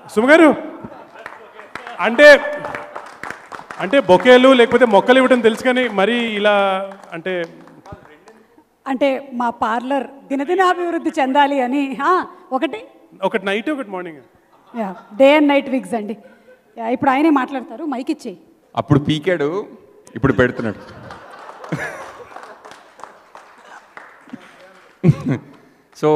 సుమ గారు అంటే అంటే బొకేలు లేకపోతే మొక్కలు ఇవ్వడం తెలుసు కానీ మరీ ఇలా అంటే అంటే మా పార్లర్ దినదినాభివృద్ధి చెందాలి అని ఆ, ఒకటి ఒకటి నైట్ ఒకటి morning day and night wigs అండి యా, ఇప్పుడు ఆయనే మాట్లాడతారు మైక్ ఇచ్చేయి అప్పుడు పీకాడు ఇప్పుడు పెడుతున్నాడు సో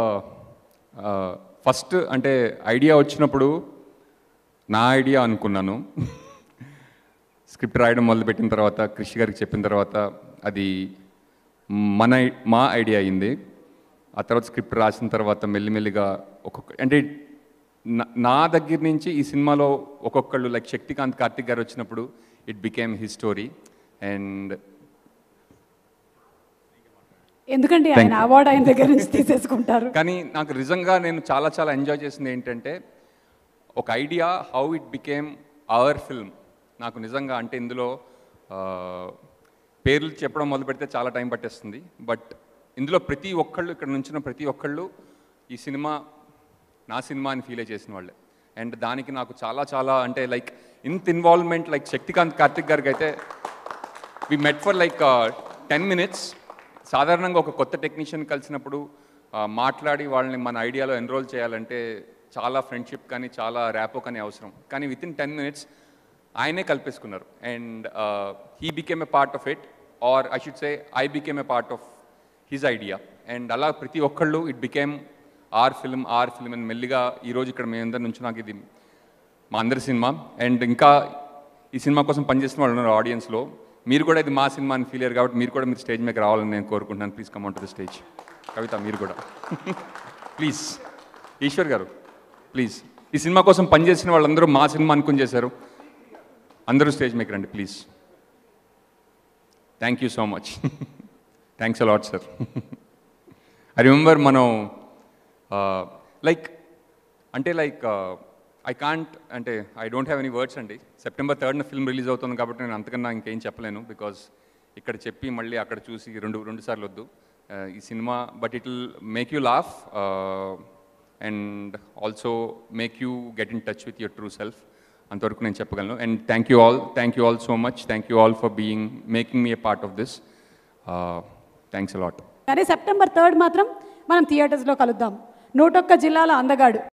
ఫస్ట్ అంటే ఐడియా వచ్చినప్పుడు నా ఐడియా అనుకున్నాను స్క్రిప్ట్ రాయడం మొదలుపెట్టిన తర్వాత కృషి గారికి చెప్పిన తర్వాత అది మన మా ఐడియా అయింది ఆ తర్వాత స్క్రిప్ట్ రాసిన తర్వాత మెల్లిమెల్లిగా ఒక్కొక్క అంటే నా- నా దగ్గర నుంచి ఈ సినిమాలో ఒక్కొక్కళ్ళు లైక్ శక్తికాంత్ కార్తిక్ గారు వచ్చినప్పుడు it became his story and ఎందుకండి ఆయన అవార్డు ఆయన దగ్గర నుంచి తీసేసుకుంటారు కానీ నాకు నిజంగా నేను చాలా చాలా ఎంజాయ్ చేసింది ఏంటంటే ఒక idea how it became our film నాకు నిజంగా అంటే ఇందులో ఆ, పేర్లు చెప్పడం మొదలు పెడితే చాలా టైం పట్టేస్తుంది బట్ ఇందులో ప్రతి ఒక్కళ్ళు ఇక్కడ నుంచిన ప్రతి ఒక్కళ్ళు ఈ సినిమా నా సినిమా అని ఫీల్ చేసిన వాళ్ళే అండ్ దానికి నాకు చాలా చాలా అంటే లైక్ ఇంత ఇన్వాల్వ్మెంట్ లైక్ శక్తికాంత్ కార్తిక్ గారికి అయితే we met for like ten minutes సాధారణంగా ఒక కొత్త టెక్నీషియన్ కలిసినప్పుడు ఆ, మాట్లాడి వాళ్ళని మన ఐడియాలో ఎన్రోల్ చేయాలంటే చాలా ఫ్రెండ్షిప్ కానీ చాలా ర్యాపో కానీ అవసరం కానీ విత్ ఇన్ టెన్ మినిట్స్ ఆయనే కల్పేసుకున్నారు and he became a part of it or I should say I became a part of his idea and అలా ప్రతి ఒక్కళ్ళు it became our film our film అని మెల్లిగా ఈరోజు ఇక్కడ మేమందరి నుంచి నాకు ఇది మా అందరి సినిమా అండ్ ఇంకా ఈ సినిమా కోసం పనిచేసిన వాళ్ళు ఉన్నారు ఆడియన్స్లో మీరు కూడా ఇది మా సినిమా అని ఫీల్ అయ్యారు కాబట్టి మీరు కూడా మీరు స్టేజ్ మీద రావాలని నేను కోరుకుంటున్నాను please come to the stage Kavitha మీరు కూడా ప్లీజ్ ఈశ్వర్ గారు ప్లీజ్ ఈ సినిమా కోసం పనిచేసిన వాళ్ళందరూ మా సినిమా అనుకుని చేశారు అందరూ స్టేజ్ మీకు రండి please thank you so much thanks a lot sir I remember మనం లైక్ అంటే లైక్ ఐ కాంట్ అంటే I don't have any words అండి సెప్టెంబర్ థర్డ్న ఫిల్మ్ రిలీజ్ అవుతుంది కాబట్టి నేను అంతకన్నా ఇంకేం చెప్పలేను బికాజ్ ఇక్కడ చెప్పి మళ్ళీ అక్కడ చూసి రెండు రెండు సార్లు వద్దు Uh, ఈ సినిమా but it will make you laugh and also make you get in touch with your true self అంతవరకు నేను చెప్పగలను and thank you all thank you all so much thank you all for being making me a part of this thanks a lot కానీ September third మాత్రం మనం థియేటర్స్లో కలుద్దాం నూటొక్క జిల్లాల అందగాడు